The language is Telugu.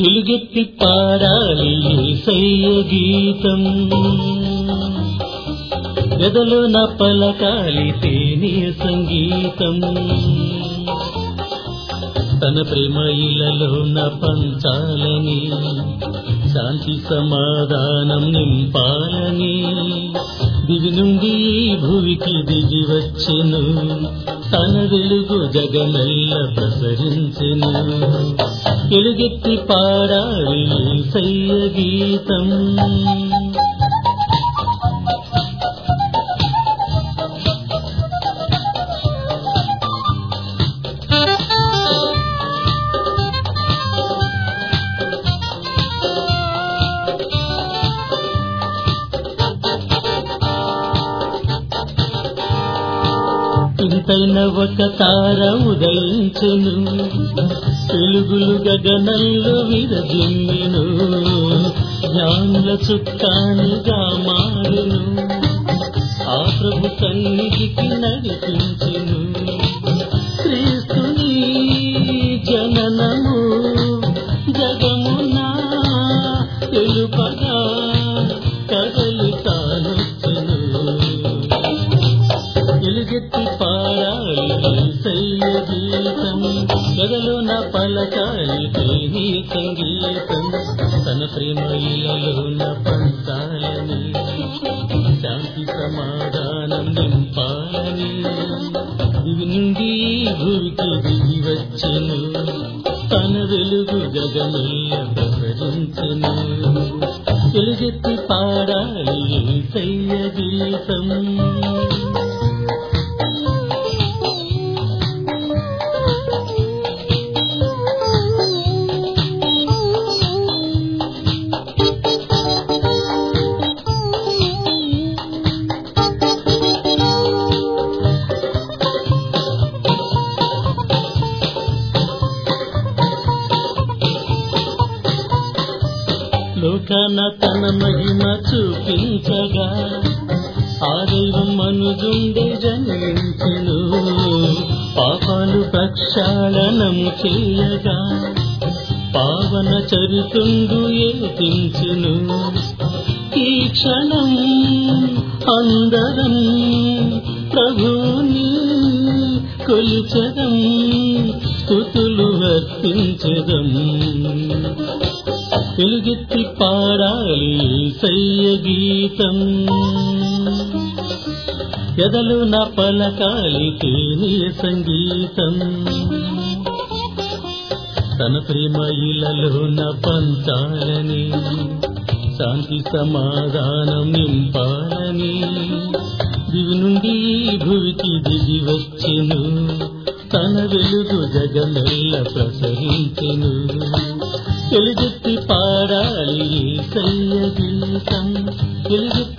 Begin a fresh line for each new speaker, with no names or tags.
ఎలుగెత్తి పాడాలి ఏసయ్య గీతం గదలో నా పలకాలి తేనీయ సంగీతం తన ప్రేమ ఇలలో నా పంచాలని శాంతి సమాధానం నింపాలని దివి నుండి ఈ భూమికి దిగి వచ్చెను తన వెలుగు జగమెల్ల ప్రసరించెను ఎలుగెత్తి పాడాలి ఏసయ్య గీతం ఇంతైన ఒక తార ఉదయించెను వెలుగులు గగనంలో విరజిమ్మెను జ్ఞానుల చుక్కానిగా మారెను ఆ ప్రభు సన్నిధికి నడిపించెను క్రీస్తుని జననము జగమునా తెలుపగా కదలి తానొచ్చెను ఎలుగెత్తి పాడాలి ఏసయ్య గీతం గదలో నా పలకాలి తేని సంగీతం తన ప్రేమ ఇలలో నా పంచాలని శాంతి సమాధానం నింపాలని దివి నుండి ఈ భూమికి దిగి వచ్చెను తన వెలుగు జగమెల్ల ప్రసరించెను ఎలుగెత్తి పాడాలి ఏసయ్య గీతం లోకాన తన మహిమ చూపించగా ఆ దైవం మనుజుండే జన్మించెను పాపాలు ప్రక్షాళనము చేయగా పావన చరితుండు ఏపించెను ఈ క్షణం అందరం ప్రభుని కొలిచదం స్థుతులు వర్తించదం వెలుగెత్తి పాడాలి సయ్య గీతం ఎదలు నా పలకాలి తేనీయ సంగీతం తన ప్రేమ ఇలలో నా పంచాలని శాంతి సమాధానం నింపాలని దివి నుండి ఈ భూమికి దిగి వచ్చెను తన వెలుగు జగమెల్ల ప్రసరించెను ఎలుగెత్తి పాడాలి సయ్య గీతం ఎలుగెత్తి